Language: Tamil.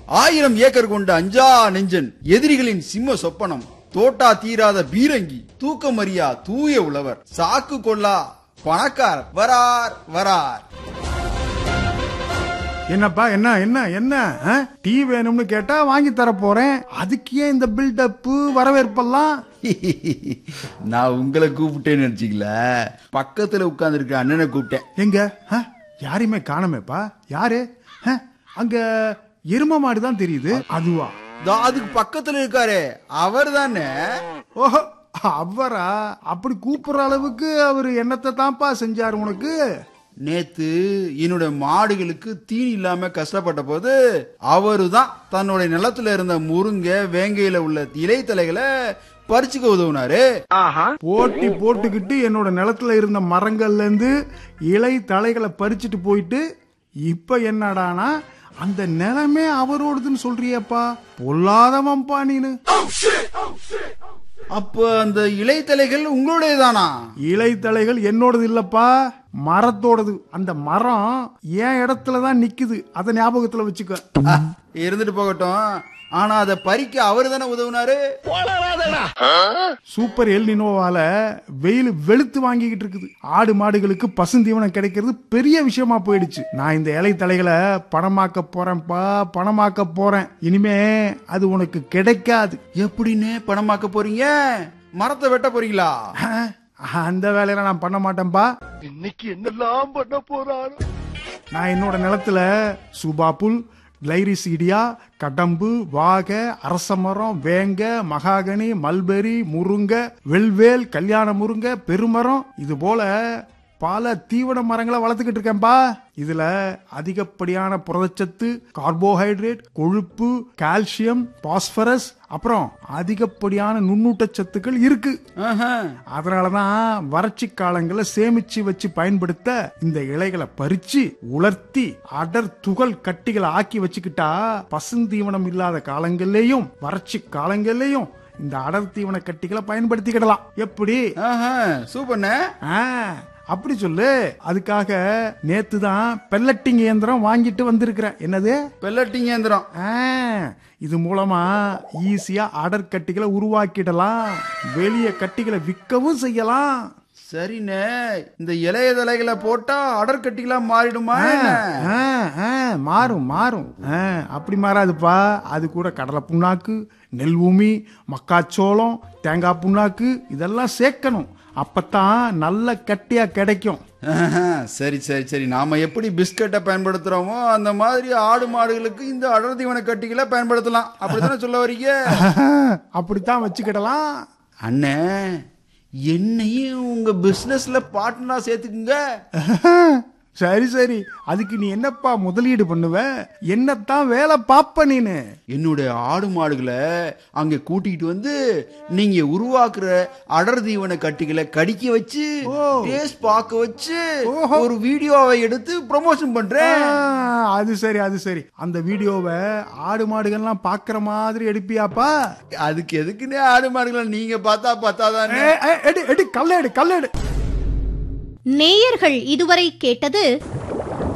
ஆயிரம் ஏக்கர் கொண்ட அஞ்சா நெஞ்சன் எதிரிகளின் சிம்ம சொப்பனம் தோட்டா தீராத பீரங்கி தூக்கமறியா தூய உழவர் சாக்கு கொள்ளா பணக்கார் வரார் வரார் என்னப்பா என்ன என்ன என்ன ஆ? டீ வேணும்னு கேட்டா வாங்கி தர போறேன் அதுக்கு ஏன் இந்த பில்டப் வரவேற்பெல்லாம் நான் உங்களை கூப்பிட்டேன்னு நினைச்சீங்கள பக்கத்துல உட்கார்ந்து அண்ணனை கூப்பிட்டேன் எங்க ஆ? யாரையுமே காணமேப்பா யாரு ஆ? அங்க எரும மாடு தான் தெரியுது அதுவா தா அதுக்கு பக்கத்துல இருக்காரே அவர் தானே ஓஹோ அவரா அப்படி கூப்பிடுற அளவுக்கு அவர் என்னத்தை தான்ப்பா செஞ்சாரு உனக்கு நேத்து என்னோட மாடுகளுக்கு தீனி இல்லாம கஷ்டப்பட்ட போது அவரு தான் தன்னுடைய நிலத்துல இருந்த முருங்கை வேங்கையில உள்ள இலைத்தலைகளை பறிச்சுக்க உதவுனாரு போட்டி போட்டுக்கிட்டு என்னோட நிலத்துல இருந்த மரங்கள்ல இருந்து இலை தலைகளை பறிச்சுட்டு போயிட்டு இப்ப என்னடானா அந்த நிலமே அவரோடதுன்னு சொல்றியப்பா பொல்லாதவன்பா நீனு அப்ப அந்த இலைத்தலைகள் உங்களுடையதானா இலை தலைகள் என்னோடது இல்லப்பா மரத்தோடது அந்த மரம் என் இடத்துல தான் நிக்குது அதை ஞாபகத்துல வச்சுக்க அஹ், இருந்துட்டு போகட்டும் ஆனா அதை பறிக்க அவரு தானே உதவுனாரு சூப்பர் எல் நினோவால வெயில் வெளுத்து வாங்கிக்கிட்டு இருக்குது ஆடு மாடுகளுக்கு பசுந்தீவனம் கிடைக்கிறது பெரிய விஷயமா போயிடுச்சு நான் இந்த இலை தலைகளை பணமாக்க போறேன்ப்பா பணமாக்க போறேன் இனிமே அது உனக்கு கிடைக்காது எப்படின்னு பணமாக்க போறீங்க மரத்தை வெட்ட போறீங்களா அஹ், அந்த வேலையில நான் பண்ண மாட்டேன்பா இன்னைக்கு என்னெல்லாம் பண்ண போறாரு நான் என்னோட நிலத்துல சூபா புல் கிளைரிசீடியா கடம்பு வாகை அரச மரம் வேங்க மகாகனி மல்பெரி முருங்கை வெல்வேல் கல்யாண முருங்கை பெருமரம் இது போல பல தீவன மரங்களை வளர்த்துக்கிட்டு இருக்கேன்பா இதுல அதிகப்படியான புரதச்சத்து கார்போஹைட்ரேட் கொழுப்பு கால்சியம் பாஸ்பரஸ் அப்புறம் அதிகப்படியான நுண்ணூட்டச்சத்துக்கள் இருக்கு ஆஹா. அதனாலதான் வறட்சி காலங்களை சேமிச்சு வச்சு பயன்படுத்த இந்த இலைகளை பறிச்சு உலர்த்தி அடர் துகள் கட்டிகளை ஆக்கி வச்சுக்கிட்டா பசுந்தீவனம் இல்லாத காலங்கள்லயும் வறட்சி காலங்கள்லயும் இந்த அடர் தீவன கட்டிகளை பயன்படுத்திக்கிடலாம் எப்படி ஆஹா, சூப்பர்ண்ணே ஆ, அப்படி சொல்லு அதுக்காக நேத்து தான் பெல்லட்டிங் இயந்திரம் வாங்கிட்டு வந்திருக்கிறேன் என்னது பெல்லட்டிங் இயந்திரம் ஆ, இது மூலமா ஈஸியா அடர் கட்டிகளை உருவாக்கிடலாம் வெளிய கட்டிகளை விற்கவும் செய்யலாம் சரிண்ணே இந்த இலைய தலைகளை போட்டா அடற்கட்டிகளா மாறிடுமா என்ன? ஆ, ஆ, மாறும் மாறும் ஆ, அப்படி மாறாதுப்பா அது கூட கடலை புண்ணாக்கு நெல் ஊமி மக்காச்சோளம் தேங்காய் புண்ணாக்கு இதெல்லாம் சேர்க்கணும் அப்பத்தான் நல்ல கட்டியா கிடைக்கும் ஆஹா, சரி சரி சரி நாம எப்படி பிஸ்கட்டை பயன்படுத்துறோமோ அந்த மாதிரி ஆடு மாடுகளுக்கு இந்த அடர் தீவன கட்டிகளை பயன்படுத்தலாம் அப்படித்தானே சொல்ல வரீங்க அப்படித்தான் வச்சுக்கிடலாம் அண்ணே என்னையும் உங்க பிசினஸ்ல பார்ட்னரா சேர்த்துக்குங்க சரி சரி அதுக்கு நீ என்னப்பா முதலீடு பண்ணுவ என்னத்தான் வேலை பாப்ப நீனு என்னுடைய ஆடு மாடுகளை அங்க கூட்டிட்டு வந்து நீங்க உருவாக்குற அடர் தீவன கட்டிகளை கடிக்க வச்சு டேஸ்ட் பார்க்க வச்சு ஒரு வீடியோவை எடுத்து ப்ரமோஷன் பண்றேன் ஆ, அது சரி அது சரி அந்த வீடியோவை ஆடு மாடுகள்லாம் பாக்குற மாதிரி எடுப்பியாப்பா அதுக்கு எதுக்குன்னே ஆடு மாடுகளை நீங்க பார்த்தா பார்த்தாதானே ஏ, ஏ, எடு எடு கல்ல எடு கல்ல எடு நேயர்கள் இதுவரை கேட்டது